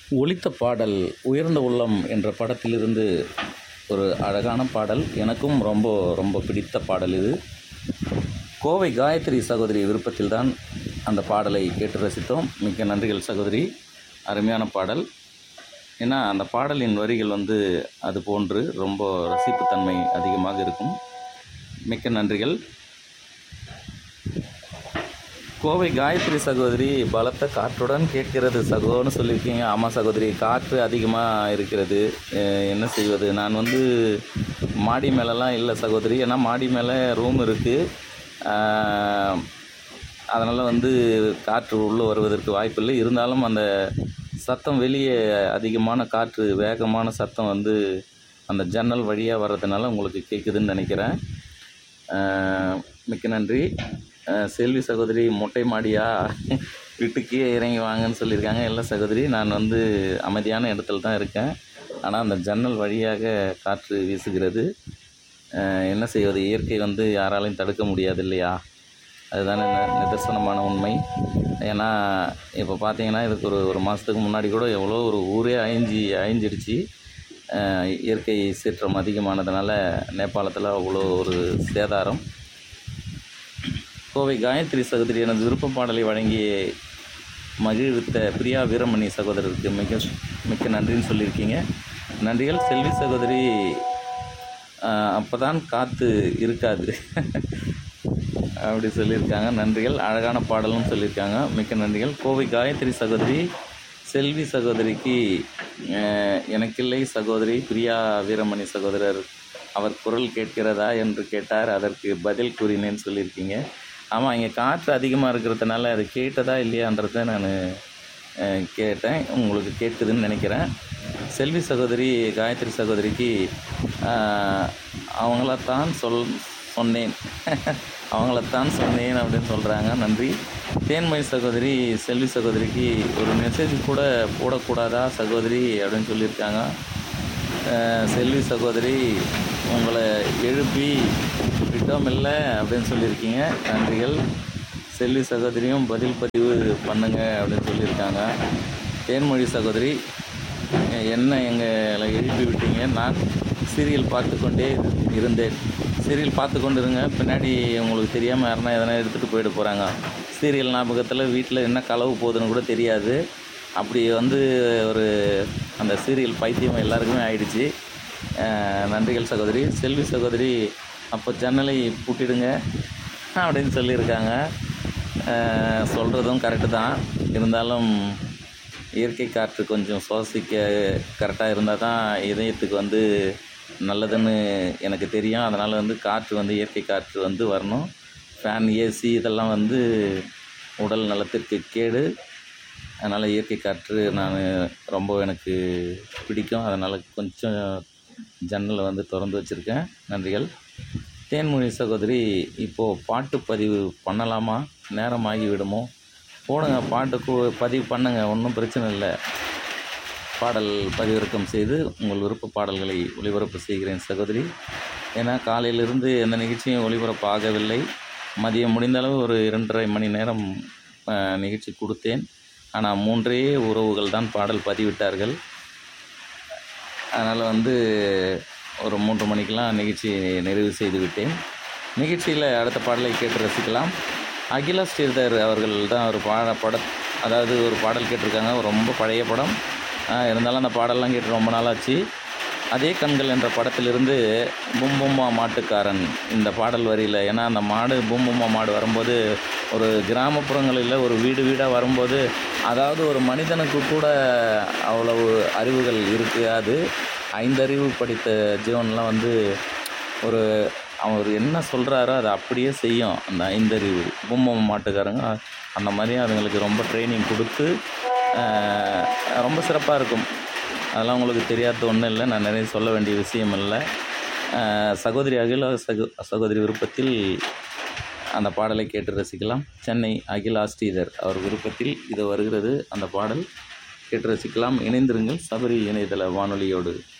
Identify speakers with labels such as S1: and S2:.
S1: ஒலித்த பாடல் உயர்ந்த உள்ளம் என்ற படத்திலிருந்து ஒரு அழகான பாடல் எனக்கும் ரொம்ப ரொம்ப பிடித்த பாடல் இது கோவை காயத்ரி சகோதரி விருப்பத்தில்தான் அந்த பாடலை கேட்டு ரசித்தோம் மிக்க நன்றிகள் சகோதரி அருமையான பாடல் ஏன்னா அந்த பாடலின் வரிகள் வந்து அது போன்று ரொம்ப ரசிப்புத்தன்மை அதிகமாக இருக்கும் மிக்க நன்றிகள் கோவை காயத்ரி சகோதரி பலத்த காற்றுடன் கேட்கிறது சகோன்னு சொல்லியிருக்கீங்க ஆமாம் சகோதரி காற்று அதிகமாக இருக்கிறது அஹ் என்ன செய்வது நான் வந்து மாடி மேலெலாம் இல்லை சகோதரி ஏன்னா மாடி மேலே ரூம் இருக்குது அதனால் வந்து காற்று உள்ளே வருவதற்கு வாய்ப்பில்லை இருந்தாலும் அந்த சத்தம் வெளியே அதிகமான காற்று வேகமான சத்தம் வந்து அந்த ஜன்னல் வழியாக வர்றதுனால உங்களுக்கு கேட்குதுன்னு நினைக்கிறேன் அஹ் மிக்க நன்றி அஹ் செல்வி சகோதரி மொட்டை மாடியா வீட்டுக்கே இறங்கி வாங்கன்னு சொல்லியிருக்காங்க இல்லை சகோதரி நான் வந்து அமைதியான இடத்துல தான் இருக்கேன் ஆனால் அந்த ஜன்னல் வழியாக காற்று வீசுகிறது அஹ் என்ன செய்வது இயற்கை வந்து யாராலையும் தடுக்க முடியாது இல்லையா அதுதானே நி- நிதர்சனமான உண்மை ஏன்னா இப்போ பார்த்தீங்கன்னா இதுக்கு ஒரு ஒரு மாதத்துக்கு முன்னாடி கூட எவ்வளோ ஒரு ஊரே அழிஞ்சி அழிஞ்சிடுச்சு அஹ் இயற்கை சீற்றம் அதிகமானதுனால நேபாளத்தில் அவ்வளோ ஒரு சேதாரம் கோவை காயத்ரி சகோதரி எனது விருப்ப பாடலை வழங்கி மகிழ்வித்த பிரியா வீரமணி சகோதரருக்கு மிக மிக்க நன்றின்னு சொல்லியிருக்கீங்க நன்றிகள் செல்வி சகோதரி அப்போ தான் காற்று இருக்காது அப்படி சொல்லியிருக்காங்க நன்றிகள் அழகான பாடலும் சொல்லியிருக்காங்க மிக்க நன்றிகள் கோவை காயத்ரி சகோதரி செல்வி சகோதரிக்கு அஹ், எனக்கில்லை சகோதரி பிரியா வீரமணி சகோதரர் அவர் குரல் கேட்கிறதா என்று கேட்டார் அதற்கு பதில் கூறினேன்னு சொல்லியிருக்கீங்க ஆமாம் இங்கே காற்று அதிகமாக இருக்கிறதுனால அது கேட்டதா இல்லையான்றதை நான் கேட்டேன் உங்களுக்கு கேட்குதுன்னு நினைக்கிறேன் செல்வி சகோதரி காயத்ரி சகோதரிக்கு அஹ், அவங்களத்தான் சொல் சொன்னேன் அவங்களத்தான் சொன்னேன் அப்படின்னு சொல்கிறாங்க நன்றி தேன்மொழி சகோதரி செல்வி சகோதரிக்கு ஒரு மெசேஜ் கூட போடக்கூடாதா சகோதரி அப்படின்னு சொல்லியிருக்காங்க அஹ் செல்வி சகோதரி உங்களை எழுப்பி விட்டோம் இல்லை அப்படின்னு சொல்லியிருக்கீங்க நன்றிகள் செல்வி சகோதரியும் பதில் பதிவு பண்ணுங்க அப்படின்னு சொல்லியிருக்காங்க தேன்மொழி சகோதரி அஹ் என்ன எங்களை எழுப்பி விட்டீங்க நான் சீரியல் பார்த்து கொண்டே இருந்தேன் சீரியல் பார்த்து கொண்டு இருங்க பின்னாடி உங்களுக்கு தெரியாமல் யாருன்னா எதனா எடுத்துகிட்டு போயிட போகிறாங்க சீரியல் ஞாபகத்தில் வீட்டில் என்ன களவு போகுதுன்னு கூட தெரியாது அப்படி வந்து ஒரு அந்த சீரியல் பைத்தியம் எல்லாருக்குமே ஆயிடுச்சு அஹ் நன்றிகள் சகோதரி செல்வி சகோதரி அப்போ ஜன்னலை பூட்டிடுங்க அப்படின்னு சொல்லியிருக்காங்க சொல்கிறதும் கரெக்டு தான் இருந்தாலும் இயற்கை காற்று கொஞ்சம் சுவாசிக்க கரெக்டாக இருந்தால் தான் இதயத்துக்கு வந்து நல்லதுன்னு எனக்கு தெரியும் அதனால் வந்து காற்று வந்து இயற்கை காற்று வந்து வரணும் ஃபேன் ஏசி இதெல்லாம் வந்து உடல் நலத்திற்கு கேடு அதனால் இயற்கை காற்று நான் ரொம்ப எனக்கு பிடிக்கும் அதனால் கொஞ்சம் ஜன்னலை வந்து திறந்து வச்சுருக்கேன் நன்றிகள் தேன்மொழி சகோதரி இப்போது பாட்டு பதிவு பண்ணலாமா நேரம் ஆகி விடுமோ போடுங்க பாட்டு கு- பதிவு பண்ணுங்க ஒன்றும் பிரச்சனை இல்லை பாடல் பதிவிறக்கம் செய்து உங்கள் விருப்ப பாடல்களை ஒளிபரப்பு செய்கிறேன் சகோதரி ஏன்னா காலையிலிருந்து எந்த நிகழ்ச்சியும் ஒளிபரப்பு ஆகவில்லை மதியம் முடிந்த அளவு ஒரு இரண்டரை மணி நேரம் அஹ், நிகழ்ச்சி கொடுத்தேன் ஆனால் மூன்றே உறவுகள் தான் பாடல் பதிவிட்டார்கள் அதனால் வந்து ஒரு மூன்று மணிக்கெலாம் நிகழ்ச்சி நிறைவு செய்து விட்டேன் நிகழ்ச்சியில் அடுத்த பாடலை கேட்டு ரசிக்கலாம் அகிலா ஸ்ரீதர் அவர்கள் தான் ஒரு பாட பட அதாவது ஒரு பாடல் கேட்டிருக்காங்க ரொம்ப பழைய படம் ஆஹ் இருந்தாலும் அந்த பாடல்லாம் கேட்டு ரொம்ப நாளாச்சு அதே கண்கள் என்ற படத்திலிருந்து பூம்பும்மா மாட்டுக்காரன் இந்த பாடல் வரியில் ஏன்னா அந்த மாடு பூம்பும்மா மாடு வரும்போது ஒரு கிராமப்புறங்களில் ஒரு வீடு வீடாக வரும்போது அதாவது ஒரு மனிதனுக்கு கூட அவ்வளவு அறிவுகள் இருக்காது ஐந்தறிவு படித்த ஜீவன்லாம் வந்து ஒரு அவர் என்ன சொல்கிறாரோ அதை அப்படியே செய்யும் அந்த ஐந்தறிவு பூம்பம் மாட்டுக்காரங்க அந்த மாதிரி அதுங்களுக்கு ரொம்ப ட்ரைனிங் கொடுத்து ஆஹ், ரொம்ப சிறப்பாக இருக்கும் அதெல்லாம் உங்களுக்கு தெரியாத ஒன்றும் இல்லை நான் நிறைய சொல்ல வேண்டிய விஷயம் இல்லை ஆஹ், சகோதரி அகிலா சகோ சகோதரி விருப்பத்தில் அந்த பாடலை கேட்டு ரசிக்கலாம் சென்னை அகிலா ஸ்ரீதர் அவர் விருப்பத்தில் இது வருகிறது அந்த பாடல் கேட்டு ரசிக்கலாம் இணைந்திருங்கள் சபரி இணையதள வானொலியோடு